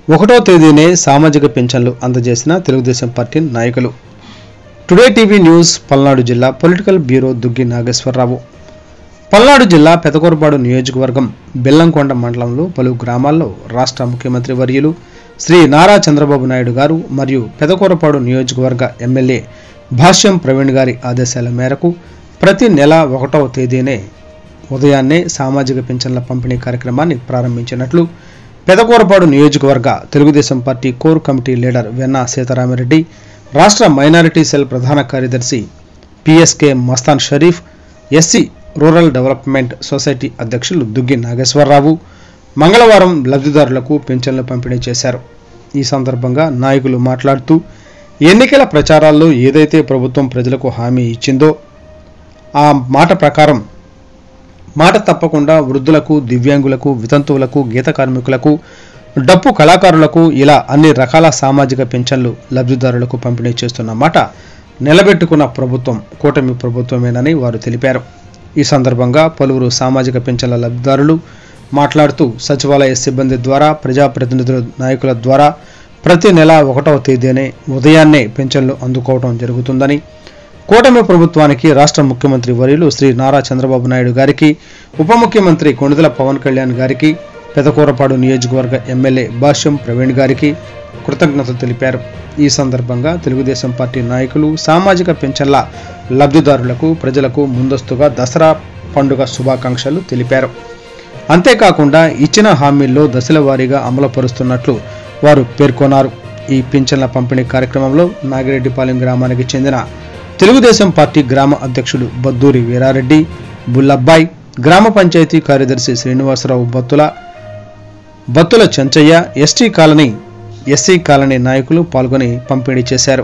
ఒకటో తేదీనే సామాజిక పింఛన్లు అందజేసిన తెలుగుదేశం పార్టీ నాయకులు టుడే టీవీ న్యూస్ పల్నాడు జిల్లా పొలిటికల్ బ్యూరో దుగ్గి నాగేశ్వరరావు పల్నాడు జిల్లా పెదకూరపాడు నియోజకవర్గం బెల్లంకొండ మండలంలో పలు గ్రామాల్లో రాష్ట్ర ముఖ్యమంత్రి వర్యులు శ్రీ నారా చంద్రబాబు నాయుడు గారు మరియు పెదకూరపాడు నియోజకవర్గ ఎమ్మెల్యే భాష్యం ప్రవీణ్ గారి ఆదేశాల మేరకు ప్రతి నెల ఒకటవ తేదీనే ఉదయాన్నే సామాజిక పింఛన్ల పంపిణీ కార్యక్రమాన్ని ప్రారంభించినట్లు పెదకూరపాడు నియోజకవర్గ Telugu Desam party core committee leader Venna Seetharama Reddy రాష్ట్ర మైనారిటీ సెల్ ప్రధాన కార్యదర్శి PSK Mastan Sharif SC rural development society అధ్యక్షులు దుగ్గి నాగేశ్వరరావు మంగళవారం లబ్ధిదారులకు పింఛన్లు పంపిణీ చేశారు ఈ సందర్భంగా నాయకులు మాట్లాడుతూ ఎన్నికల ప్రచారాల్లో ఏదైతే ప్రభుత్వం ప్రజలకు హామీ ఇచ్చిందో ఆ మాట ప్రకారం మాట తప్పకుండా వృద్ధులకు దివ్యాంగులకు వితంతువులకు గీత కార్మికులకు డప్పు కళాకారులకు ఇలా అన్ని రకాల సామాజిక పింఛన్లు లబ్ధిదారులకు పంపిణీ చేస్తున్న మాట నిలబెట్టుకున్న ప్రభుత్వం కూటమి ప్రభుత్వమేనని వారు తెలిపారు ఈ సందర్భంగా పలువురు సామాజిక పింఛన్ల లబ్ధిదారులు మాట్లాడుతూ సచివాలయ సిబ్బంది ద్వారా ప్రజాప్రతినిధుల నాయకుల ద్వారా ప్రతి నెల ఒకటవ తేదీనే ఉదయాన్నే పింఛన్లు అందుకోవడం జరుగుతుందని కూటమి ప్రభుత్వానికి రాష్ట్ర ముఖ్యమంత్రి వర్యులు శ్రీ నారా చంద్రబాబు నాయుడు గారికి ఉప ముఖ్యమంత్రి కొణిదెల పవన్ కళ్యాణ్ గారికి పెదకూరపాడు నియోజకవర్గ ఎమ్మెల్యే భాష్యం ప్రవీణ్ గారికి కృతజ్ఞతలు తెలిపారు ఈ సందర్భంగా తెలుగుదేశం పార్టీ నాయకులు సామాజిక పెన్షన్ల లబ్ధిదారులకు ప్రజలకు ముందస్తుగా దసరా పండుగ శుభాకాంక్షలు తెలిపారు అంతేకాకుండా ఇచ్చిన హామీల్లో దశల వారీగా అమలుపరుస్తున్నట్లు వారు పేర్కొన్నారు ఈ పింఛన్ల పంపిణీ కార్యక్రమంలో నాగిరెడ్డిపాలెం గ్రామానికి చెందిన తెలుగుదేశం పార్టీ గ్రామ అధ్యక్షుడు బద్దూరి వీరారెడ్డి బుల్లబ్బాయ్ గ్రామ పంచాయతీ కార్యదర్శి Srinivasa Rao Battula Battula Chenchaiah ST colony SC colony నాయకులు పాల్గొని పంపిణీ చేశారు